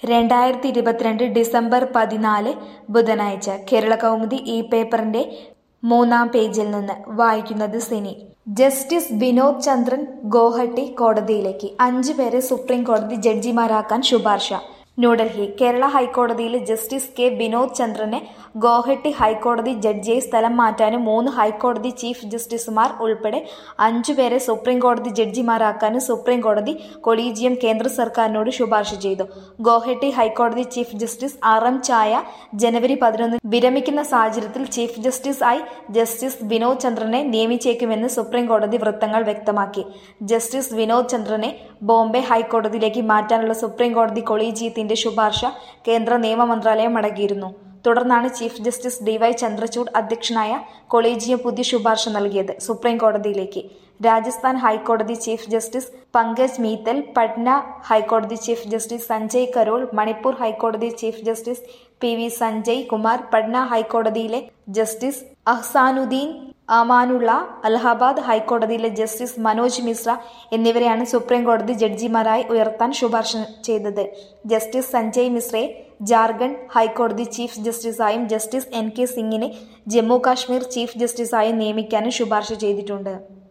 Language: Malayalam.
രണ്ടായിരത്തി ഇരുപത്തിരണ്ട് ഡിസംബർ പതിനാല് ബുധനാഴ്ച കേരള കൗമുദി ഈ പേപ്പറിന്റെ മൂന്നാം പേജിൽ നിന്ന് വായിക്കുന്നത് സിനി ജസ്റ്റിസ് വിനോദ് ചന്ദ്രൻ ഗോഹട്ടി കോടതിയിലേക്ക് അഞ്ചു പേരെ സുപ്രീം കോടതി ജഡ്ജിമാരാക്കാൻ ശുപാർശ ന്യൂഡൽഹി കേരള ഹൈക്കോടതിയിലെ ജസ്റ്റിസ് കെ വിനോദ് ചന്ദ്രനെ ഗോഹട്ടി ഹൈക്കോടതി ജഡ്ജിയെ സ്ഥലം മാറ്റാനും മൂന്ന് ഹൈക്കോടതി ചീഫ് ജസ്റ്റിസുമാർ ഉൾപ്പെടെ അഞ്ചുപേരെ സുപ്രീം കോടതി ജഡ്ജിമാരാക്കാനും സുപ്രീം കോടതി കൊളീജിയം കേന്ദ്ര സർക്കാരിനോട് ശുപാർശ ചെയ്തു ഗോഹട്ടി ഹൈക്കോടതി ചീഫ് ജസ്റ്റിസ് ആർ എം ചായ ജനുവരി പതിനൊന്ന് വിരമിക്കുന്ന സാഹചര്യത്തിൽ ചീഫ് ജസ്റ്റിസ് ആയി ജസ്റ്റിസ് വിനോദ് ചന്ദ്രനെ നിയമിച്ചേക്കുമെന്ന് സുപ്രീം കോടതി വൃത്തങ്ങൾ വ്യക്തമാക്കി ജസ്റ്റിസ് വിനോദ് ചന്ദ്രനെ ബോംബെ ഹൈക്കോടതിയിലേക്ക് മാറ്റാനുള്ള സുപ്രീം കോടതി കൊളീജിയത്തിന്റെ ശുപാർശ കേന്ദ്ര നിയമ മന്ത്രാലയം മടങ്ങിയിരുന്നു തുടർന്നാണ് ചീഫ് ജസ്റ്റിസ് ഡിവൈ ചന്ദ്രചൂഡ് അധ്യക്ഷനായ കൊളീജിയം പുതിയ ശുപാർശ നൽകിയത് സുപ്രീം കോടതിയിലേക്ക് രാജസ്ഥാൻ ഹൈക്കോടതി ചീഫ് ജസ്റ്റിസ് പങ്കജ് മീത്തൽ പട്ന ഹൈക്കോടതി ചീഫ് ജസ്റ്റിസ് സഞ്ജയ് കരോൾ മണിപ്പൂർ ഹൈക്കോടതി chief justice P V Sanjay Kumar Patna ഹൈക്കോടതിയിലെ ജസ്റ്റിസ് അഹ്സാനുദ്ദീൻ അമാനുള്ള അലഹബാദ് ഹൈക്കോടതിയിലെ ജസ്റ്റിസ് മനോജ് മിശ്ര എന്നിവരെയാണ് സുപ്രീം കോടതി ജഡ്ജിമാരായി ഉയർത്താൻ ശുപാർശ ചെയ്തത് ജസ്റ്റിസ് സഞ്ജയ് മിശ്രയെ ജാർഖണ്ഡ് ഹൈക്കോടതി ചീഫ് ജസ്റ്റിസായും ജസ്റ്റിസ് എൻ കെ സിംഗിനെ ജമ്മു കാശ്മീർ ചീഫ് ജസ്റ്റിസായും നിയമിക്കാനും ശുപാർശ ചെയ്തിട്ടുണ്ട്